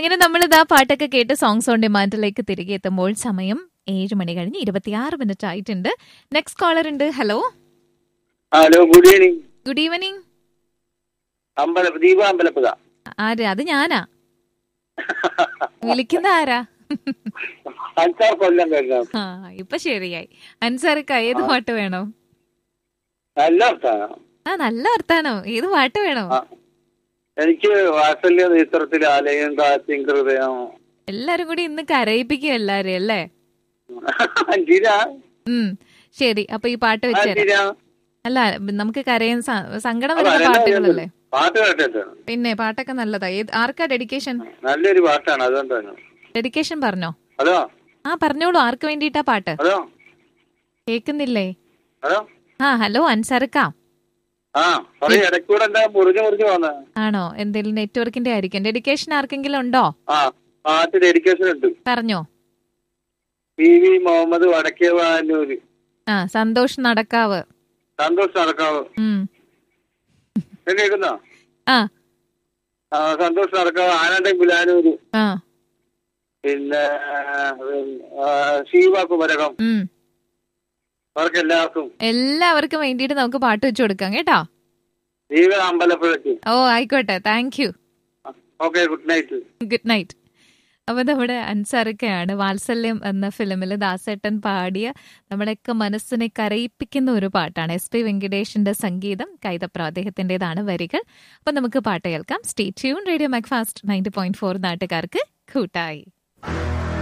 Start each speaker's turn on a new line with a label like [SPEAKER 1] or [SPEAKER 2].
[SPEAKER 1] അങ്ങനെ നമ്മൾ ഇതാ പാട്ടൊക്കെ കേട്ട് സോങ്സ് ഓൺ ഡിമാൻഡിലേക്ക് തിരികെ എത്തുമ്പോൾ സമയം ഏഴ് മണി കഴിഞ്ഞ് ഇരുപത്തിയാറ് മിനിറ്റ് ആയിട്ടുണ്ട് നെക്സ്റ്റ് കോളർ ഉണ്ട് hello
[SPEAKER 2] hello good evening
[SPEAKER 1] good evening
[SPEAKER 2] അമ്പല ദീപ അമ്പലപ്പുഴ
[SPEAKER 1] ആര് അത് ഞാനാ വിളിക്കുന്ന ആരാ
[SPEAKER 2] അഞ്ചാറ് കൊല്ലം കഴിഞ്ഞ
[SPEAKER 1] ആ ഇപ്പൊ ശരിയായി അൻസാർക്ക് ഏത് പാട്ട് വേണം
[SPEAKER 2] നല്ല അർത്ഥാണ്
[SPEAKER 1] ആ നല്ല വർത്താനോ ഏത് പാട്ട് വേണോ
[SPEAKER 2] ആ. എനിക്ക് വാത്സല്യ ചിത്രത്തിൽ ആലയം കാത്തിൻ ഹൃദയം
[SPEAKER 1] എല്ലാരും കൂടി ഇന്ന് കരയിപ്പിക്കും എല്ലാരും അല്ലേ
[SPEAKER 2] അഞ്ചിരാ
[SPEAKER 1] ഉം ശരി അപ്പൊ ഈ പാട്ട് വെച്ചുതരാം
[SPEAKER 2] അഞ്ചിരാ
[SPEAKER 1] അല്ല നമുക്ക് കരയാൻ സ- സങ്കടം വരുന്ന പാട്ടുകളല്ലേ
[SPEAKER 2] പാട്ട് കേട്ടിട്ടാണ്
[SPEAKER 1] പിന്നെ പാട്ടൊക്കെ നല്ലതാ ഏത് ആർക്കാ ഡെഡിക്കേഷൻ
[SPEAKER 2] നല്ലൊരു പാട്ടാണ് അതുകൊണ്ടാണ്
[SPEAKER 1] ഡെഡിക്കേഷൻ പറഞ്ഞോ
[SPEAKER 2] ഹലോ
[SPEAKER 1] ആ പറഞ്ഞോളൂ ആർക്ക് വേണ്ടിയിട്ടാ പാട്ട്
[SPEAKER 2] ഹലോ
[SPEAKER 1] കേക്കുന്നില്ലേ
[SPEAKER 2] ഹലോ
[SPEAKER 1] ആ ഹലോ അൻസർക്ക
[SPEAKER 2] ആ പറയൂ ഇടയ്ക്കൂടെ എന്താ മുറിഞ്ഞു മുറിഞ്ഞു പോന്ന
[SPEAKER 1] ആണോ എന്തെങ്കിലും നെറ്റ്വർക്കിന്റെ ആയിരിക്കും ഡെഡിക്കേഷൻ ആർക്കെങ്കിലും ഉണ്ടോ
[SPEAKER 2] ആ പാട്ട് ഡെഡിക്കേഷൻ ഉണ്ട്
[SPEAKER 1] പറഞ്ഞോ
[SPEAKER 2] പി വി മുഹമ്മദ് വടക്കേ വാനൂര്
[SPEAKER 1] ആ സന്തോഷ് നടക്കാവ്
[SPEAKER 2] സന്തോഷ് നടക്കാവ്
[SPEAKER 1] ഉം
[SPEAKER 2] എന്നെ കേൾക്കുന്നോ
[SPEAKER 1] ആ
[SPEAKER 2] ആ, സന്തോഷ് നടക്കാവ് ആനന്ദൻ ഗുലാനൂര്
[SPEAKER 1] ആ
[SPEAKER 2] പിന്നെ ആ, ശീവ കുമരകം
[SPEAKER 1] ഉം
[SPEAKER 2] അവർക്ക് എല്ലാവർക്കും
[SPEAKER 1] എല്ലാവർക്കും വേണ്ടിയിട്ട് നമുക്ക് പാട്ട് വെച്ചു കൊടുക്കാം കേട്ടോ
[SPEAKER 2] ദീപ അമ്പലപ്പുഴയ്ക്ക്
[SPEAKER 1] ഓ ആയിക്കോട്ടെ thank you
[SPEAKER 2] okay good night
[SPEAKER 1] good night അപ്പൊ നമ്മുടെ അൻസാറിക്കയാണ് വാത്സല്യം എന്ന ഫിലിമിൽ ദാസേട്ടൻ പാടിയ നമ്മുടെയൊക്കെ മനസ്സിനെ കരയിപ്പിക്കുന്ന ഒരു പാട്ടാണ് എസ് പി വെങ്കടേഷിന്റെ സംഗീതം കൈതപ്ര അദ്ദേഹത്തിന്റേതാണ് വരികൾ അപ്പൊ നമുക്ക് പാട്ട് കേൾക്കാം stay tune radio Macfast ninety point four നാട്ടുകാർക്ക് കൂട്ടായി